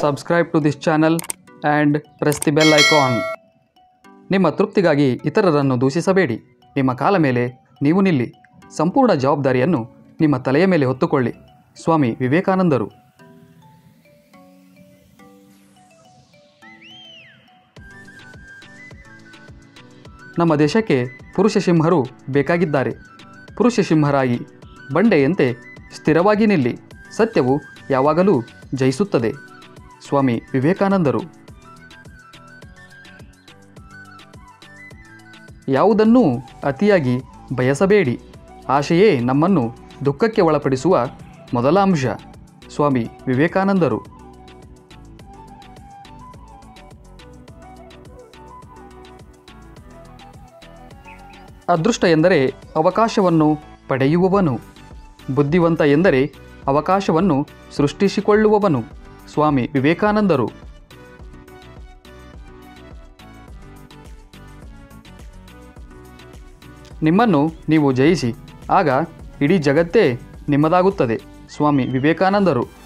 subscribe to this channel and press the bell icon. ನಿಮ್ಮ ತೃಪ್ತಿಗಾಗಿ ಇತರರನ್ನು ದೂಷಿಸಬೇಡಿ ನಿಮ್ಮ ಕಾಲ ಮೇಲೆ ನೀವು ನಿಲ್ಲಿ ಸಂಪೂರ್ಣ ಜವಾಬ್ದಾರಿಯನ್ನು ನಿಮ್ಮ ತಲೆಯ ಮೇಲೆ ಹೊತ್ತುಕೊಳ್ಳಿ ಸ್ವಾಮಿ ವಿವೇಕಾನಂದರು ನಮ್ಮ ದೇಶಕ್ಕೆ ಪುರುಷ ಸಿಂಹರು ಬೇಕಾಗಿದ್ದಾರೆ ಪುರುಷ ಸಿಂಹರಾಗಿ ಬಂಡೆಯಂತೆ ಸ್ಥಿರವಾಗಿ ನಿಲ್ಲಿ ಸತ್ಯವು ಯಾವಾಗಲೂ ಜಯಿಸುತ್ತದೆ ಸ್ವಾಮಿ ವಿವೇಕಾನಂದರು ಯಾವುದನ್ನೂ ಅತಿಯಾಗಿ ಬಯಸಬೇಡಿ ಆಶೆಯೇ ನಮ್ಮನ್ನು ದುಃಖಕ್ಕೆ ಒಳಪಡಿಸುವ ಮೊದಲ ಅಂಶ ಸ್ವಾಮಿ ವಿವೇಕಾನಂದರು ಅದೃಷ್ಟ ಎಂದರೆ ಅವಕಾಶವನ್ನು ಪಡೆಯುವವನು ಬುದ್ಧಿವಂತ ಎಂದರೆ ಅವಕಾಶವನ್ನು ಸೃಷ್ಟಿಸಿಕೊಳ್ಳುವವನು ಸ್ವಾಮಿ ವಿವೇಕಾನಂದರು ನಿಮ್ಮನ್ನು ನೀವು ಜಯಿಸಿ ಆಗ ಇಡೀ ಜಗತ್ತೇ ನಿಮ್ಮದಾಗುತ್ತದೆ ಸ್ವಾಮಿ ವಿವೇಕಾನಂದರು